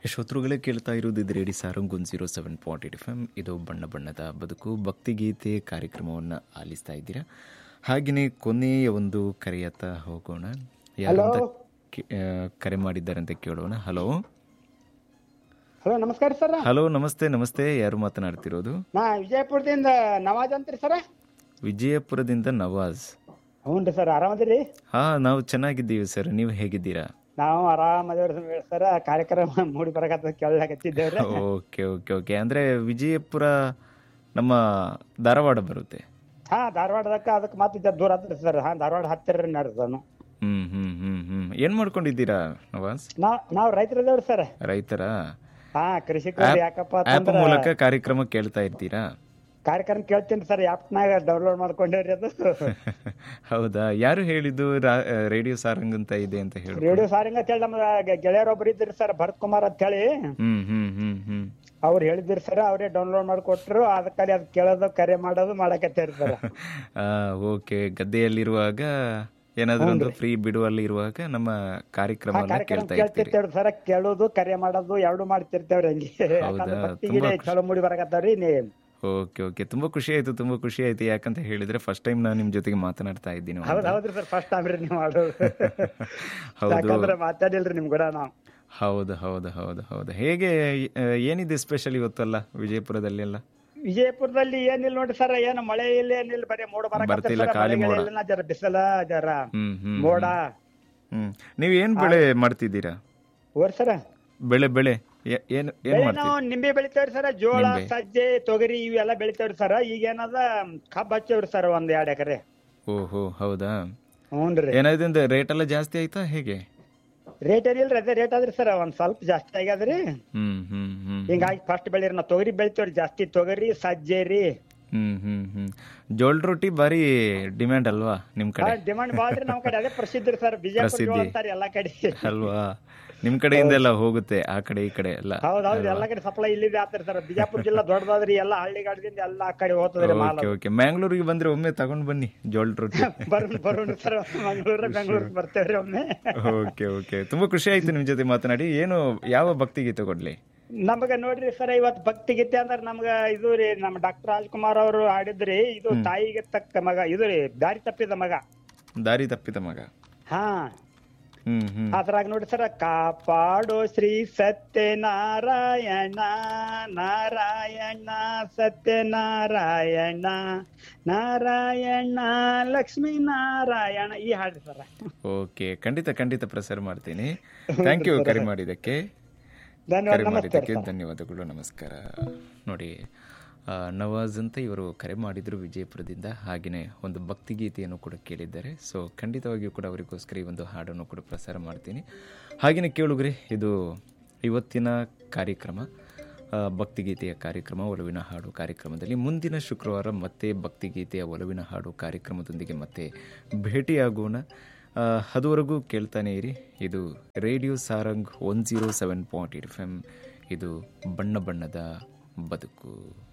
ಶ್ರೋತೃಗಳೇ ಕೇಳ್ತಾ ಇರೋದು ಇದು radio Sarang one zero seven point eight F M ಇದು ಬಣ್ಣ ಬಣ್ಣದ ಬದುಕು ಭಕ್ತಿಗೀತೆ ಕಾರ್ಯಕ್ರಮವನ್ನು ಆಲಿಸ್ತಾ ಇದ್ದೀರಾ ಹಾಗೆಯೇ ಕೊನೆಯ ಒಂದು ಕರೆಯತ್ತ ಹೋಗೋಣ ಯಾರು ಅಂತ ಕೇ- ಆ, ಕರೆ ಮಾಡಿದ್ದಾರೆ ಅಂತ ಕೇಳೋಣ ಹಲೋ ಹಲೋ ನಮಸ್ಕಾರ ಸರ್ ಹಲೋ ನಮಸ್ತೆ ನಮಸ್ತೆ ಯಾರು ಮಾತನಾಡ್ತಿರೋದು ನಾ ವಿಜಯಪುರದಿಂದ ನವಾಜ್ ಅಂತ್ರಿ ಸರ್ ವಿಜಯಪುರದಿಂದ ನವಾಜ್ ಹ್ಞೂ ರೀ ಸರ್ ಆರಾಮದಿರಿ ಹಾ ನಾವು ಚೆನ್ನಾಗಿದ್ದೀವಿ ಸರ್ ನೀವು ಹೇಗಿದ್ದೀರಾ ನಾವು ಆರಾಮದೇವ್ರಿ ಸರ್ ಕಾರ್ಯಕ್ರಮ ಮೂಡಿ ಬರಕತ್ತ ಕೇಳಕತ್ತಿದ್ದೇವ್ರಿ ಓಕೆ ಓಕೆ ಓಕೆ ಅಂದ್ರೆ ವಿಜಯಪುರ ನಮ್ಮ ಧಾರವಾಡ ಬರುತ್ತೆ ಹಾ ಧಾರವಾಡದಕ್ಕ ಅದಕ್ಕೆ ಮತ್ತೆ ದೂರ ಆತ್ರಿ ಸರ್ ಹಾ ಧಾರವಾಡ ಹತ್ತಿರ ನಾನು ಹ್ಮ್ ಹ್ಮ್ ಹ್ಮ್ ಹ್ಮ್ ಏನ್ ಮಾಡ್ಕೊಂಡಿದ್ದೀರಾ ನವಾಜ್ ನಾವ್ ನಾವ್ ರೈತರಿದ್ದೇವ್ರಿ ಸರ್ ರೈತರ ಹಾ ಕೃಷಿಕರು ಯಾಕಪ್ಪ ಆಪ್ ಅಂತಂದ್ರ ಮೂಲಕ ಕಾರ್ಯಕ್ರಮ ಕೇಳ್ತಾ ಇರ್ತೀರಾ ಕಾರ್ಯಕ್ರಮ ಕೇಳ್ತೀನಿ ಸರ್ ಆ್ಯಪ್ನಾಗ ಡೌನ್ಲೋಡ್ ಮಾಡ್ಕೊಂಡೇವ್ರಿ ಅದು ಹೌದಾ ಯಾರು ಹೇಳಿದ್ದು ರಾ- ರೇಡಿಯೋ ಸಾರಂಗ್ ಅಂತ ಇದೆ ಅಂತ ಹೇಳಿ ರೇಡಿಯೋ ಸಾರಿಂಗ್ ಅಂತ ಹೇಳಿ ನಮ್ಮ ಗೆ- ಗೆಳೆಯರೊಬ್ರು ಇದ್ರಿ ಸರ್ ಭರತ್ ಕುಮಾರ್ ಅಂತ ಹೇಳಿ ಹ್ಮ್ ಹ್ಮ್ ಹ್ಮ್ ಹ್ಮ್ ಅವ್ರು ಹೇಳಿದ್ರಿ ಸರ್ ಅವರೇ ಡೌನ್ಲೋಡ್ ಮಾಡ್ಕೊಟ್ರು ಅದಕ್ಕಲ್ಲಿ ಅದು ಕೇಳೋದು ಕರೆ ಮಾಡೋದು ಮಾಡಕತ್ತೇರಿ ಸರ್ ಆ ಓಕೆ ಗದ್ದೆಯಲ್ಲಿರುವಾಗ ಏನಾದ್ರೂ ಒಂದು ಫ್ರೀ ಬಿಡುವಲ್ಲಿ ಇರುವಾಗ ನಮ್ಮ ಕಾರ್ಯಕ್ರಮವನ್ನ ಕಾರ್ಯಕ್ರಮ ಕೇಳ್ತಾ ಇರ್ತೀರಿ ಕೇಳ್ತಿರ್ತೇವ್ರಿ ಸರ್ ಕೇಳೋದು ಕರೆ ಮಾಡೋದು ಎರಡು ಮಾಡ್ತಿರ್ತೇವ್ರಿ ಹಂಗೆ ಯಾಕಂದ್ರೆ ಭಕ್ತಿಗೆ ಚಲೋ ಮೂಡಿ ಬರಕತ್ತಾವ್ರಿ ನೀ ಓಕೆ ಓಕೆ ತುಂಬಾ ಖುಷಿ ಆಯ್ತು ತುಂಬಾ ಖುಷಿ ಆಯ್ತು ಯಾಕಂತ ಹೇಳಿದ್ರೆ ಫಸ್ಟ್ ಟೈಮ್ ನಾನು ನಿಮ್ ಜೊತೆಗೆ ಮಾತನಾಡ್ತಾ ಇದ್ದೀನಿ ಹೌದ್ ಹೌದ್ರಿ ಸರ್ ಫಸ್ಟ್ ಟೈಮ್ ರೀ ನೀವು ಮಾಡೋದು ಹೌದು ಯಾಕಂದ್ರೆ ಮಾತಾಡಿಲ್ರಿ ನಿಮ್ ಕೂಡ ನಾವು ಹೌದು ಹೌದು ಹೌದು ಹೌದು ಹೇಗೆ ಆ, ಏನಿದೆ ಸ್ಪೆಷಲ್ ಇವತ್ತಲ್ಲ ವಿಜಯಪುರದಲ್ಲಿ ಎಲ್ಲ ವಿಜಯಪುರದಲ್ಲಿ ಏನಿಲ್ಲ ನೋಡ್ರಿ ಸರ್ ಏನು ಮಳೆ ಇಲ್ಲ ಏನಿಲ್ಲ ಬರೀ ಮೋಡ ಬರ್ತಿಲ್ಲ, ಖಾಲಿ ಮೋಡ. ಬರಕತ್ತಿಲ್ಲ ಜರ ಬಿಸಿಲ ಜರ ಹ್ಮ್ ಹ್ಮ್ ಮೋಡ ಹ್ಮ್ ನೀವ್ ಏನ್ ಬೆಳೆ ಮಾಡ್ತಿದ್ದೀರಾ ಓರ್ ಸರ್ ಬೆಳೆ ಬೆಳೆ ಏ- ಏನ್ ಏನ್ ಬೆಳೆ ಮಾಡ್ತೀವಿ ನಾವು ನಿಂಬೆ ಬೆಳಿತೇವ್ರಿ ಸರ್ ಜೋಳ ಸಜ್ಜೆ ತೊಗರಿ ಇವೆಲ್ಲ ಬೆಳಿತೇವ್ರಿ ಸರ್ ಈಗ ಏನದ ಕಬ್ಬ್ ಹಚ್ಚೇವ್ರಿ ಸರ್ ಒಂದ್ ಎರಡ್ ಎಕರೆ ಓಹೋ ಹೌದಾ ಹ್ಞೂನ್ರಿ ಏನಾಯ್ತು ರೇಟ್ ಎಲ್ಲ ಜಾಸ್ತಿ ಆಯ್ತಾ ಹೇಗೆ ರೇಟ್ ಏನಿಲ್ರಿ ಅದೇ ರೇಟ್ ಆದ್ರಿ ಸರ್ ಒಂದ್ ಸ್ವಲ್ಪ ಜಾಸ್ತಿ ಆಗ್ಯಾದ್ರಿ ಹ್ಮ್ ಹ್ಮ್ ಹ್ಮ್ ಹಿಂಗಾಗಿ ಫಸ್ಟ್ ಬೆಳಿರಿ ನಾವು ತೊಗರಿ ಬೆಳಿತೇವ್ರಿ ಜಾಸ್ತಿ ತೊಗರಿ ಸಜ್ಜೆ ರೀ ಹ್ಮ್ ಹ್ಮ್ ಹ್ಮ್ ಜೋಳದ ರೊಟ್ಟಿ ಬಾರಿ ಡಿಮ್ಯಾಂಡ್ ಅಲ್ವಾ ನಿಮ್ ಕಡೆ ಡಿಮಾಂಡ್ ಬಾಳ್ರಿ ನಮ್ ಕಡೆ ಅದೇ ಪ್ರಸಿದ್ಧ ರೀ ಸರ್ ಬಿಜಾಪುರ ಜೋಳ ಪ್ರಸಿದ್ಧಿ. ಅಂತಾರ ಎಲ್ಲಾ ಕಡೆ ಅಲ್ವಾ ನಿಮ್ ಕಡೆಯಿಂದ ಎಲ್ಲ ಹೋಗುತ್ತೆ ಆ ಕಡೆ ಈ ಕಡೆ ಎಲ್ಲ ಹೌದ್ ಹೌದ್ರಿ ಎಲ್ಲಾ ಕಡೆ ಸಪ್ಲೈ ಇಲ್ಲಿದೆ ಆತ್ರಿ ಸರ್ ಬಿಜಾಪುರ ಜಿಲ್ಲಾ ದೊಡ್ಡದಾದ್ರಿ ಎಲ್ಲಾ ಹಳ್ಳಿಗಾಡದಿಂದ ಎಲ್ಲಾ ಆ ಕಡೆ ಹೋಗ್ತದ್ರಿ ಮಾಲ್ ಓಕೆ ಓಕೆ ಮ್ಯಾಂಗ್ಳೂರಿಗೆ ಬಂದ್ರೆ ಒಮ್ಮೆ ತಗೊಂಡ್ ಬನ್ನಿ ಜೋಳದ ರೊಟ್ಟಿ ಬರೋಣ ಬರೋಣ ಸರ್ ಮಂಗಳೂರ ಬೆಂಗಳೂರಿಗೆ ಬರ್ತೇವ್ರಿ ಒಮ್ಮೆ ಓಕೆ ಓಕೆ ತುಂಬಾ ಖುಷಿ ಆಯ್ತು ನಿಮ್ ಜೊತೆ ಮಾತನಾಡಿ ಏನು ಯಾವ ಭಕ್ತಿಗೀತೆ ಕೊಡ್ಲಿ ನಮಗ ನೋಡ್ರಿ ಸರ್ ಇವತ್ ಭಕ್ತಿ ಗೀತೆ ಅಂದ್ರ ನಮ್ಗ ಇದು ರೀ ನಮ್ಮ ಡಾಕ್ಟರ್ ರಾಜ್ಕುಮಾರ್ ಅವರು ಆಡಿದ್ರಿ ಇದು ತಾಯಿಗೆ ತಕ್ಕ ಮಗ ಇದು ರೀ ದಾರಿ ತಪ್ಪಿದ ಮಗ ದಾರಿ ತಪ್ಪಿದ ಮಗ ಹಾ ಹ್ಮ್ ಹ್ಮ್ ಅದ್ರಾಗ ನೋಡಿ ಸರ ಕಾಪಾಡೋ ಶ್ರೀ ಸತ್ಯನಾರಾಯಣ ನಾರಾಯಣ ಸತ್ಯನಾರಾಯಣ ನಾರಾಯಣ ಲಕ್ಷ್ಮೀ ನಾರಾಯಣ ಈ ಹಾಡ್ರಿ ಸರ ಓಕೆ ಖಂಡಿತ ಖಂಡಿತ ಪ್ರಸಾರ ಮಾಡ್ತೀನಿ ಥ್ಯಾಂಕ್ ಯು ಕರೆ ಮಾಡಿದ್ದಕ್ಕೆ ಧನ್ಯವಾದ ಕರೆ ನಮಸ್ಕಾರ ಮಾಡಿದ್ದಕ್ಕೆ ಧನ್ಯವಾದಗಳು ನಮಸ್ಕಾರ ನೋಡಿ ಆ, ನವಾಜ್ ಅಂತ ಇವರು ಕರೆ ಮಾಡಿದ್ರು ವಿಜಯಪುರದಿಂದ ಹಾಗೆಯೇ ಒಂದು ಭಕ್ತಿಗೀತೆಯನ್ನು ಕೂಡ ಕೇಳಿದ್ದಾರೆ ಸೊ ಖಂಡಿತವಾಗಿಯೂ ಕೂಡ ಅವರಿಗೋಸ್ಕರ ಈ ಒಂದು ಹಾಡನ್ನು ಕೂಡ ಪ್ರಸಾರ ಮಾಡ್ತೀನಿ ಹಾಗೆಯೇ ಕೇಳುಗ್ರಿ ಇದು ಇವತ್ತಿನ ಕಾರ್ಯಕ್ರಮ ಆ, ಭಕ್ತಿಗೀತೆಯ ಕಾರ್ಯಕ್ರಮ ಒಲವಿನ ಹಾಡು ಕಾರ್ಯಕ್ರಮದಲ್ಲಿ ಮುಂದಿನ ಶುಕ್ರವಾರ ಮತ್ತೆ ಭಕ್ತಿಗೀತೆಯ ಒಲವಿನ ಹಾಡು ಕಾರ್ಯಕ್ರಮದೊಂದಿಗೆ ಮತ್ತೆ ಭೇಟಿಯಾಗೋಣ ಆ, ಅದುವರೆಗೂ ಕೇಳ್ತಾನೆ ಇರಿ ಇದು radio Sarang one zero seven point eight F M ಇದು ಬಣ್ಣ ಬಣ್ಣದ ಬದುಕು